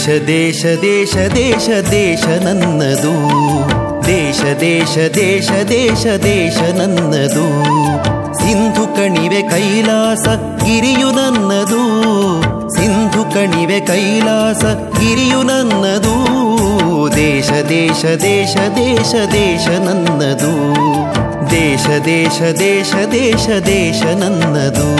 ದೇಶ ದೇಶ ದೇಶ ದೇಶ ನನ್ನದು ದೇಶ ದೇಶ ದೇಶ ದೇಶ ದೇಶ ನನ್ನದು ಸಿಂಧು ಕಣಿವೆ ಕೈಲಾಸ ಗಿರಿಯು ನನ್ನದು ಸಿಂಧು ಕಣಿವೆ ಕೈಲಾಸ ಗಿರಿಯು ನನ್ನದು ದೇಶ ದೇಶ ದೇಶ ದೇಶ ದೇಶ ನನ್ನದು ದೇಶ ದೇಶ ದೇಶ ದೇಶ ದೇಶ ನನ್ನದು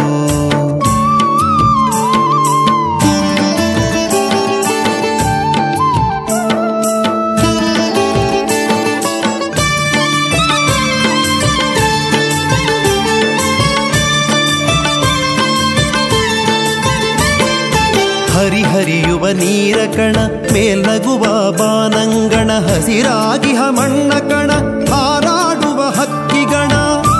ಹರಿಹರಿಯುವ ನೀರ ಕಣ ಮೇಲ್ನಗುವ ಬಾನಂಗಣ ಹಸಿರಾಗಿಹ ಮಣ್ಣ ಕಣ ಹಾರಾಡುವ ಹಕ್ಕಿಗಣ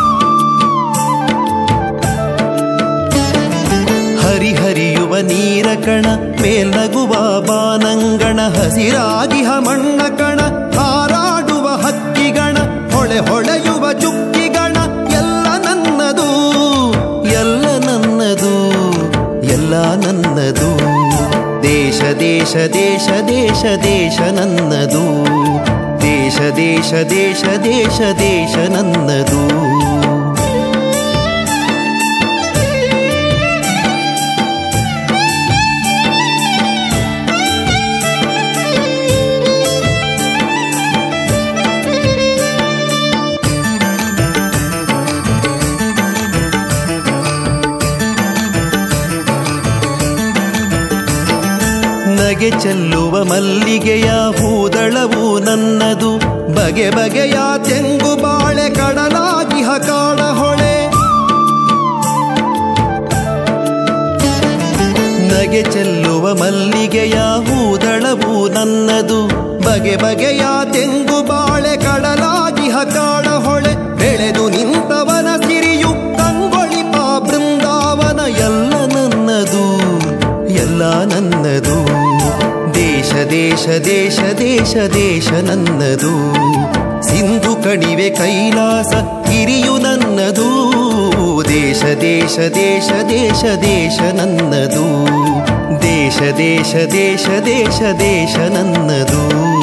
ಹರಿಹರಿಯುವ ನೀರ ಕಣ ಮೇಲ್ನಗುವ ಬಾನಂಗಣ ಹಸಿರಾಗಿಹ ಮಣ್ಣ ಕಣ ಹಾರಾಡುವ ಹಕ್ಕಿಗಣ ಹೊಳೆ ಹೊಳೆಯುವ ಚುಕ್ಕಿಗಣ ಎಲ್ಲ ನನ್ನದು ಎಲ್ಲ ನನ್ನದು ಎಲ್ಲ ನನ್ನದು ದೇಶ ದೇಶ ದೇಶ ದೇಶ ದೇಶ ನನ್ನದು ದೇಶ ದೇಶ ದೇಶ ದೇಶ ದೇಶ ನನ್ನದು ನಗೆ ಚೆಲ್ಲುವ ಮಲ್ಲಿಗೆಯ ಹೂದಳವು ನನ್ನದು ಬಗೆ ಬಗೆಯ ತೆಂಗು ಬಾಳೆ ಕಡಲಾಗಿಹ ಕಾಡ ಹೊಳೆ ನಗೆ ಚೆಲ್ಲುವ ಮಲ್ಲಿಗೆಯ ಹೂದಳವು ನನ್ನದು ಬಗೆ ಬಗೆಯ ತೆಂಗು ಬಾಳೆ ಕಡಲಾಗಿಹ ಕಾಡ ಹೊಳೆ ಬೆಳೆದು ನಿಂತವನ ಸಿರಿಯು ಕಂಗೊಳಿಪ ಬೃಂದಾವನ ಎಲ್ಲ ನನ್ನದು ಎಲ್ಲ ನನ್ನದು ದೇಶ ದೇಶ ದೇಶ ದೇಶ ದೇಶ ನನ್ನದು ಸಿಂಧು ಕಣಿವೆ ಕೈಲಾಸ ಗಿರಿಯು ನನ್ನದು ದೇಶ ದೇಶ ದೇಶ ದೇಶ ದೇಶ ನನ್ನದು ದೇಶ ದೇಶ ದೇಶ ದೇಶ ದೇಶ ನನ್ನದು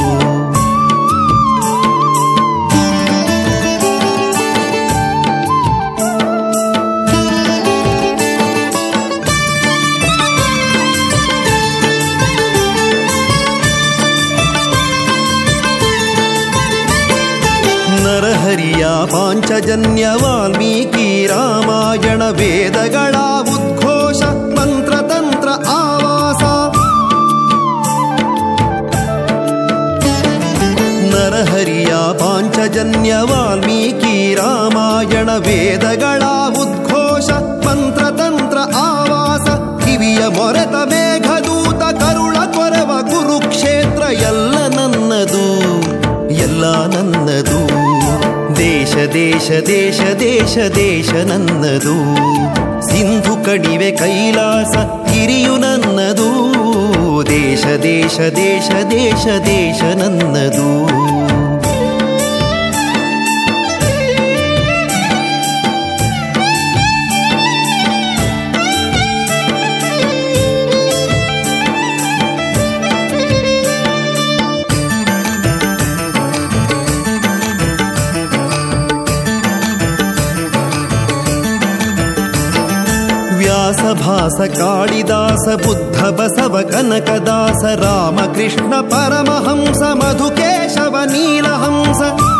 ನರಹರಿಯ ಪಾಂಚಜನ್ಯ ವಾಲ್ಮೀಕಿ ರಾಮಾಯಣ ವೇದಗಳ ಉದ್ಘೋಷ ಮಂತ್ರತಂತ್ರ ಆವಾಸ ನರಹರಿಯ ಪಾಂಚಜನ್ಯ ವಾಲ್ಮೀಕಿ ರಾಮಾಯಣ ವೇದಗಳ ಉದ್ಘೋಷ ಮಂತ್ರತಂತ್ರ ಆವಾಸ ಕಿವಿಯ ಮೊರೆತ ಮೇಘದೂತ ಕರುಳ ಕೊರವ ಕುರುಕ್ಷೇತ್ರ ಎಲ್ಲ ನನ್ನದು ಎಲ್ಲ ನನ್ನದು ದೇಶ ದೇಶ ದೇಶ ದೇಶ ದೇಶ ನನ್ನದು ಸಿಂಧು ಕಣಿವೆ ಕೈಲಾಸ ಗಿರಿಯು ನನ್ನದು ದೇಶ ದೇಶ ದೇಶ ದೇಶ ದೇಶ ನನ್ನದು ವ್ಯಾಸ ಭಾಸ ಕಾಳಿದಾಸ ಬುದ್ಧ ಬಸವ ಕನಕದಾಸ ರಾಮಕೃಷ್ಣ ಪರಮಹಂಸ ಮಧುಕೇಶವ ನೀಲಹಂಸ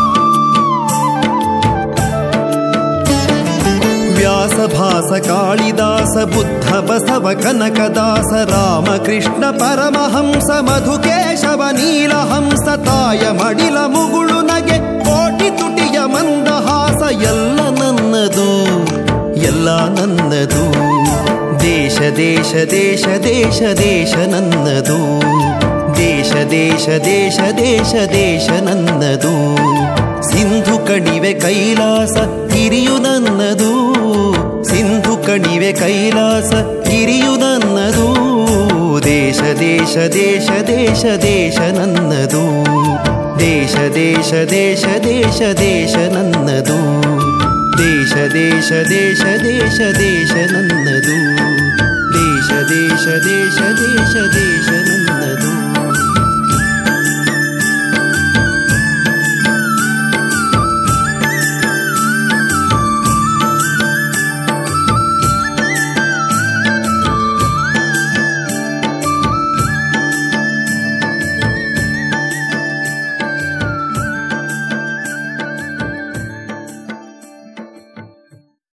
ವ್ಯಾಸ ಭಾಸ ಕಾಳಿದಾಸ ಬುದ್ಧ ಬಸವ ಕನಕದಾಸ ರಾಮಕೃಷ್ಣ ಪರಮಹಂಸ ಮಧುಕೇಶವ ನೀಲಹಂಸ ತಾಯ ಮಡಿಲ ಮುಗುಳು ನಗೆ ಕೋಟಿ ತುಟಿಯ ಮಂದಹಾಸ ಎಲ್ಲ ನನ್ನದು ಎಲ್ಲ ನನ್ನದು ದೇಶ ದೇಶ ದೇಶ ದೇಶ ದೇಶ ನನ್ನದು ದೇಶ ದೇಶ ದೇಶ ದೇಶ ದೇಶ ನನ್ನದು ಸಿಂಧು ಕಣಿವೆ ಕೈಲಾಸ ಗಿರಿಯು ನನ್ನದು ಸಿಂಧು ಕಣಿವೆ ಕೈಲಾಸ ಗಿರಿಯು ನನ್ನದು ದೇಶ ದೇಶ ದೇಶ ದೇಶ ದೇಶ ನನ್ನದು ದೇಶ ದೇಶ ದೇಶ ದೇಶ ದೇಶ ನನ್ನದು ದೇಶ ದೇಶ ದೇಶ ದೇಶ ದೇಶ ನನ್ನದು ದೇಶ ದೇಶ ದೇಶ ದೇಶ ದೇಶ ನನ್ನದು